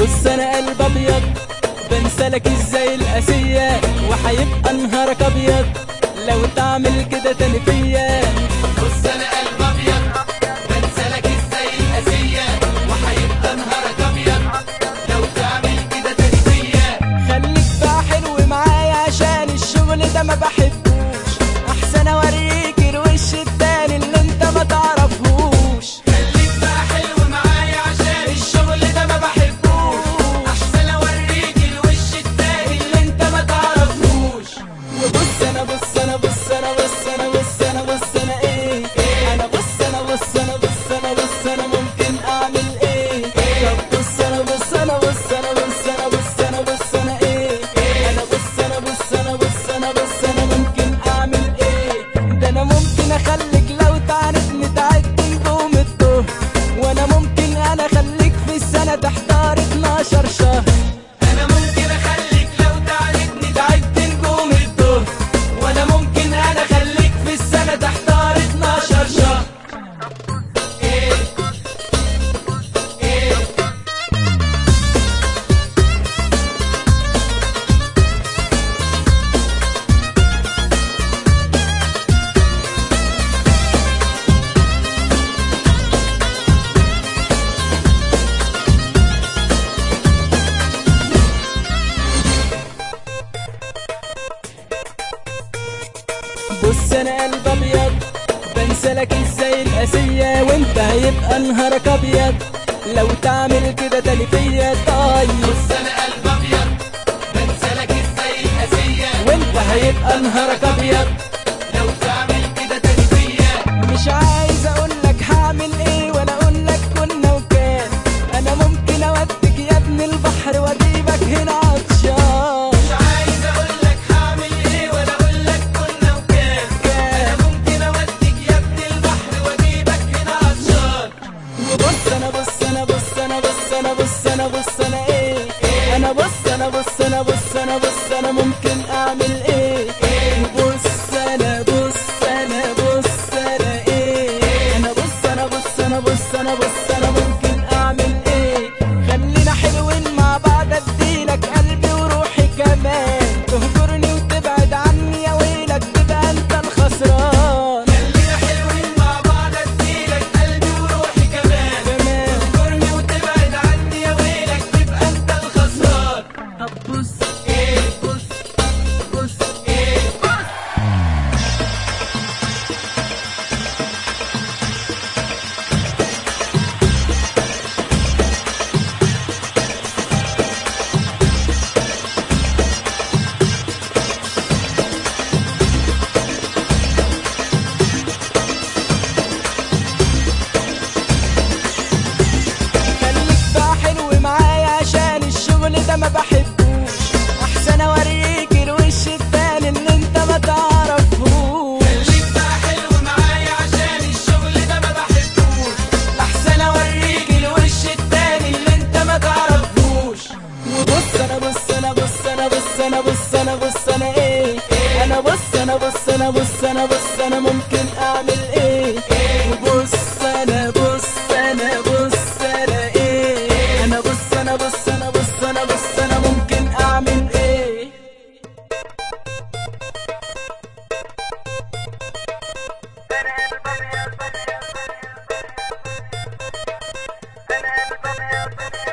بص انا قلب ابيض بنسى لك ازاي القاسية وحيبقى نهارك ابيض لو تعمل كده تاني فيا بص انا قلب ابيض بنسى لك ازاي القاسية وهيبقى نهارك ابيض لو تعمل كده تاني فيا خليك بقى حلو معايا عشان الشغل ده ما بحبوش احسن اوريك الوش التاني اللي انت ما تعرفهوش خليك بقى حلو معايا عشان الشغل ده ما بحبوش احسن اوريك الوش التاني اللي انت ما تعرفوش وبص انا بص انا بص انا بص انا بص انا بص انا ايه انا بص انا بص انا بص انا بص انا ممكن اعمل ايه طب بص انا بص انا بص انا بص انا بص انا بص انا ايه انا بص انا بص انا بص انا بص انا ممكن اعمل ايه ده انا ممكن اخليك لو تعاندني تعد نجوم الظهر وانا ممكن انا اخليك في السنه تحتار 12 شهر انا ممكن اخليك لو تعاندني تعد نجوم الظهر وانا ممكن انا اخليك في السنة تحتار 12 شهر ايه ايه بص انا قلب ابيض بنسى لك ازاي القاسية وانت هيبقى نهارك ابيض لو تعمل كده تاني فيا طيب بص انا قلب ابيض بنسى لك ازاي القاسية وانت هيبقى نهارك ابيض لو تعمل كده تاني فيا مش عايز اقول لك هعمل ايه ولا اقول لك كنا وكان انا ممكن اوديك يا ابن البحر واجيبك هنا عطشان مش عايز اقول لك هعمل ايه ولا اقول لك كنا وكان انا ممكن اوديك يا ابن البحر واجيبك هنا عطشان وبص انا بص انا بص انا بص انا بص انا بص انا ايه انا بص انا بص انا بص انا بص انا ممكن اعمل ايه بص انا بص انا بص انا ايه انا بص انا بص انا بص انا بص انا ممكن اعمل ايه خلينا حلوين مع بعض اديلك قلبي وروحي كمان تهجرني وتبعد عني يا ويلك تبقى انت الخسران خلينا حلوين مع بعض اديلك قلبي وروحي كمان كمان تذكرني وتبعد عني يا ويلك تبقى انت الخسران طب بص ايه بص بص ايه خليك بقى حلو معايا عشان الشغل ده ما بحبوش احسن اوريك الوش التاني اللي انت ما تعرفهوش خليك بقى حلو معايا عشان الشغل ده ما بحبوش احسن اوريك الوش التاني اللي انت ما تعرفوش وبص انا بص انا بص انا بص انا بص انا بص انا ايه انا بص انا بص انا بص انا بص انا ممكن اعمل ايه وبص انا بص انا بص انا ايه انا بص انا بص انا بص انا بص انا ممكن اعمل ايه أنا قلب أبيض